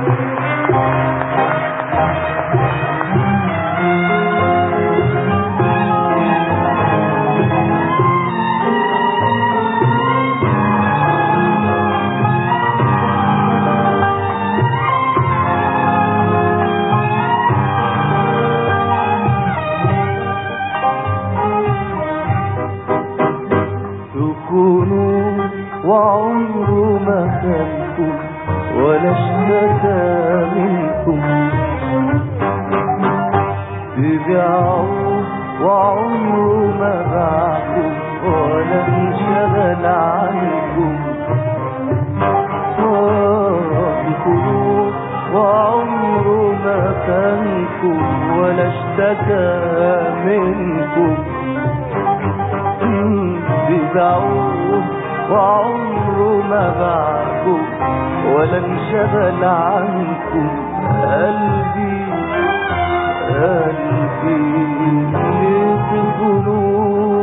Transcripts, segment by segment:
تخونوا وعمره ما خانكم ولا اشتكى منكم تبيعوا وعمره ما باعكم ولا انشغل عنكم تخونوا وعمره ما خانكم ولا اشتكى منكم بيبيعوه وعمره ما باعكم ولا انشغل عنكم قلبي قلبي ليه تخونوه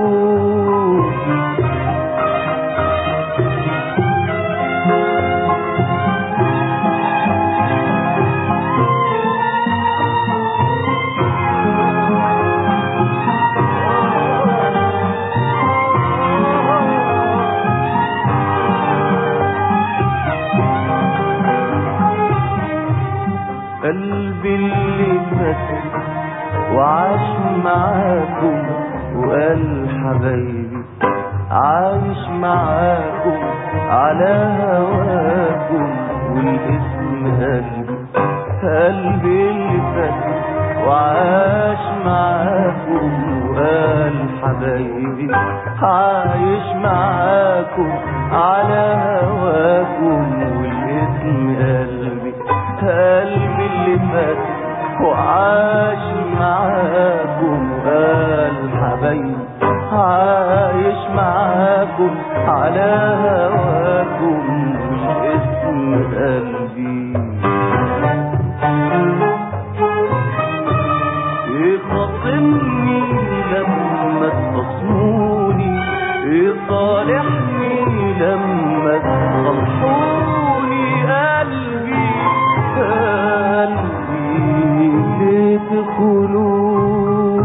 قلبي اللي فات وعاش معاكم وقال حبايبي عايش معاكم على هواكم والاسم قلبي قلبي اللي فات وعاش معاكم وقال حبايبي عايش معاكم على هواكم والاسم قلبي قلبي اللي فات وعاش معاكم وقال حبايبي عايش معاكم على هواكم والاسم قلبي يخاصمني لما تخصموني يصالحني لما تصلحوني قلبي قلبي ليه تخونوه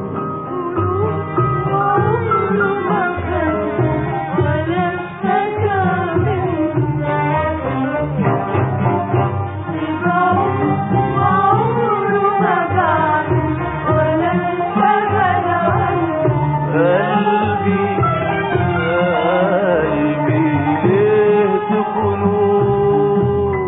عمره ما خان ولا اشتكى وعمره ما باع ولا انشغل عنه قلبي قلبي ليه تخونوه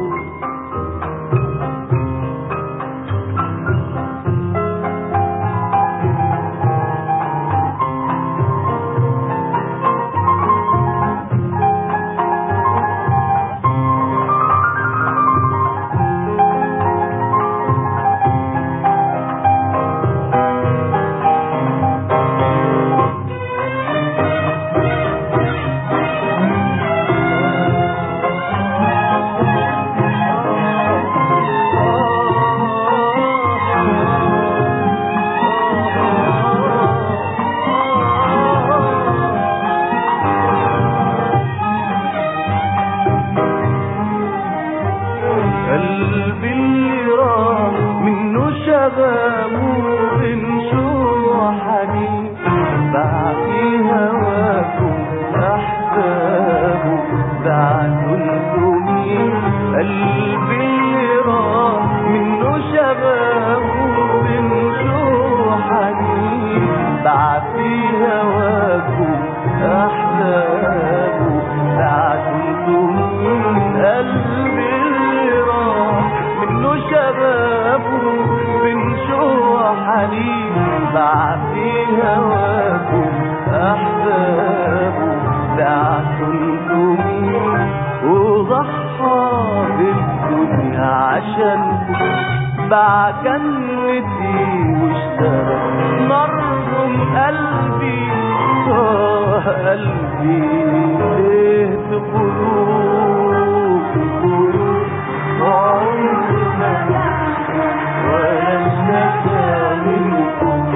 قلبي اللي راح منه شبابه بنشوف وحنين بعدي هواكم احبابه بعدوا انتم مين قلبي اللي راح منه شبابه بنشوف حنين بعدي هواكم احبابه بعدوا انتم مين قلبي اللي راح منه شبابه بنشوف حنين بعدي هواكم احبابه بعتوا انتم مين وضحى بالدنيا عشانكم باع جنتي واشترى نارهم قلبي آه قلبي ليه تقولوا تقولوا عمري ما ولا اشتكى منكم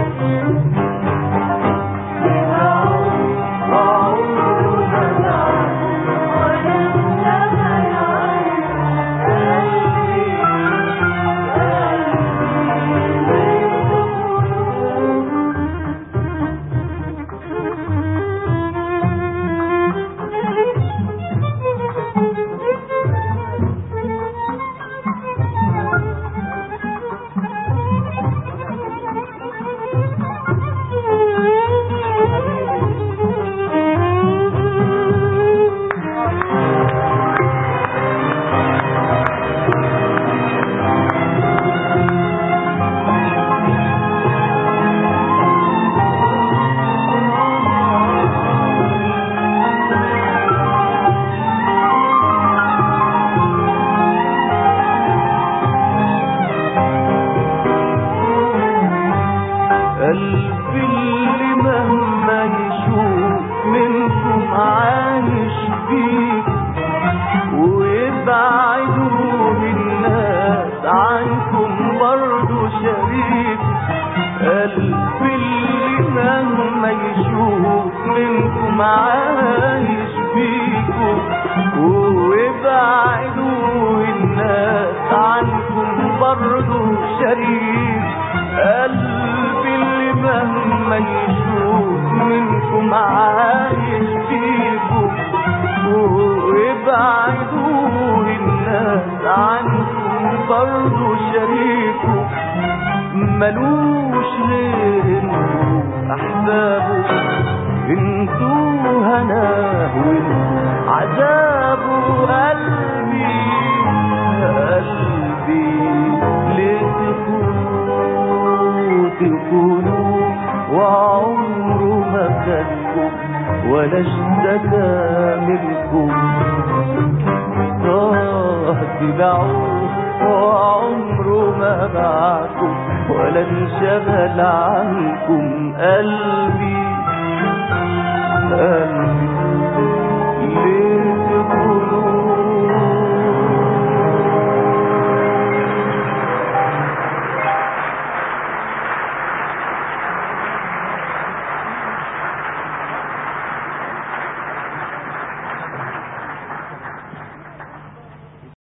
عمري ما ولا انشغل عنه قلبي برضه شريك قلبي اللي مهما يشوف منكم عايش فيكم ويبعدوا الناس عنكم برضه شريكه ملوش غير انتوا احبابه انتوا هناه وانتوا عذابه قلبي قلبي ليه تكونوا تكونوا وعمره ما خدكم ولا اشتكى منكم آه تبعوه وعمره ما باعكم ولا انشغل عنكم قلبي قلبي